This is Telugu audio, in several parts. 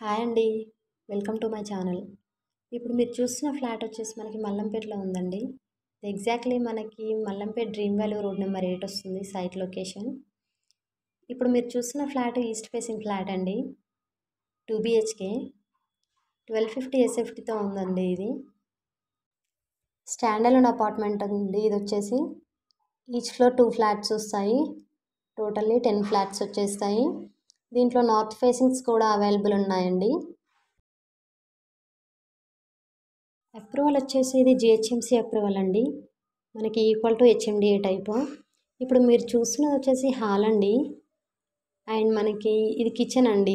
హాయ్ అండి వెల్కమ్ టు మై ఛానల్ ఇప్పుడు మీరు చూస్తున్న ఫ్లాట్ వచ్చేసి మనకి మల్లంపేటలో ఉందండి ఎగ్జాక్ట్లీ మనకి Mallampet dream value road number eight వస్తుంది సైట్ లొకేషన్ ఇప్పుడు మీరు చూస్తున్న ఫ్లాట్ ఈస్ట్ ఫేసింగ్ ఫ్లాట్ అండి టూ బిహెచ్కే ట్వెల్వ్ ఫిఫ్టీ ఎస్ఎఫ్టీతో ఉందండి ఇది స్టాండర్డ్ అపార్ట్మెంట్ ఉంది ఇది వచ్చేసి ఈచ్ ఫ్లోర్ టూ ఫ్లాట్స్ వస్తాయి టోటల్లీ టెన్ ఫ్లాట్స్ వచ్చేస్తాయి దీంట్లో నార్త్ ఫేసింగ్స్ కూడా అవైలబుల్ ఉన్నాయండి అప్రూవల్ వచ్చేసి ఇది జిహెచ్ఎంసీ అప్రూవల్ అండి మనకి ఈక్వల్ టు హెచ్ఎండిఏ టైపు ఇప్పుడు మీరు చూస్తున్నది వచ్చేసి హాల్ అండి అండ్ మనకి ఇది కిచెన్ అండి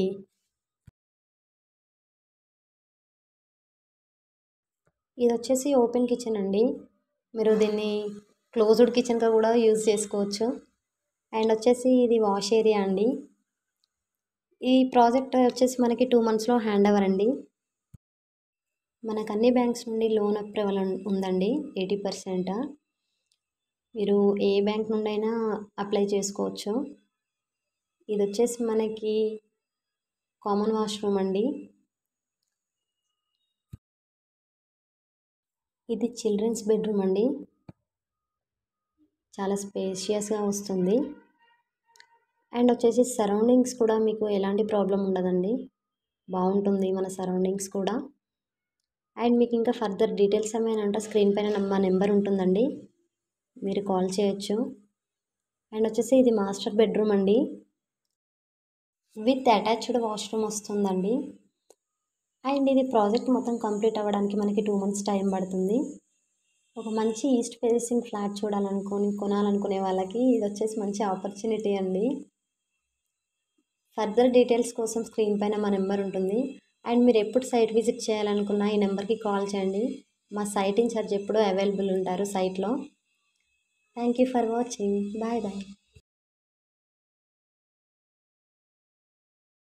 ఇది వచ్చేసి ఓపెన్ కిచెన్ అండి మీరు దీన్ని క్లోజ్డ్ కిచెన్గా కూడా యూజ్ చేసుకోవచ్చు అండ్ వచ్చేసి ఇది వాష్ ఏరియా అండి ఈ ప్రాజెక్ట్ వచ్చేసి మనకి టూ మంత్స్లో హ్యాండ్ ఓవర్ అండి మనకు అన్ని బ్యాంక్స్ నుండి లోన్ అప్రూవల్ ఉందండి ఎయిటీ పర్సెంట్ మీరు ఏ బ్యాంక్ నుండి అయినా అప్లై చేసుకోవచ్చు ఇది వచ్చేసి మనకి కామన్ వాష్రూమ్ అండి ఇది చిల్డ్రన్స్ బెడ్రూమ్ అండి చాలా స్పేషియస్గా వస్తుంది అండ్ వచ్చేసి సరౌండింగ్స్ కూడా మీకు ఎలాంటి ప్రాబ్లం ఉండదండి బాగుంటుంది మన సరౌండింగ్స్ కూడా అండ్ మీకు ఇంకా ఫర్దర్ డీటెయిల్స్ ఏమైనా స్క్రీన్ పైన మా నెంబర్ ఉంటుందండి మీరు కాల్ చేయొచ్చు అండ్ వచ్చేసి ఇది మాస్టర్ బెడ్రూమ్ అండి విత్ అటాచ్డ్ వాష్రూమ్ వస్తుందండి అండ్ ఇది ప్రాజెక్ట్ మొత్తం కంప్లీట్ అవ్వడానికి మనకి టూ మంత్స్ టైం పడుతుంది ఒక మంచి ఈస్ట్ ఫేసింగ్ ఫ్లాట్ చూడాలనుకొని కొనాలనుకునే వాళ్ళకి ఇది వచ్చేసి మంచి ఆపర్చునిటీ అండి ఫర్దర్ డీటెయిల్స్ కోసం స్క్రీన్ పైన మా నెంబర్ ఉంటుంది అండ్ మీరు ఎప్పుడు సైట్ విజిట్ చేయాలనుకున్నా ఈ నెంబర్కి కాల్ చేయండి మా సైట్ ఇన్ఛార్జ్ ఎప్పుడూ అవైలబుల్ ఉంటారు సైట్లో thank you for watching bye bye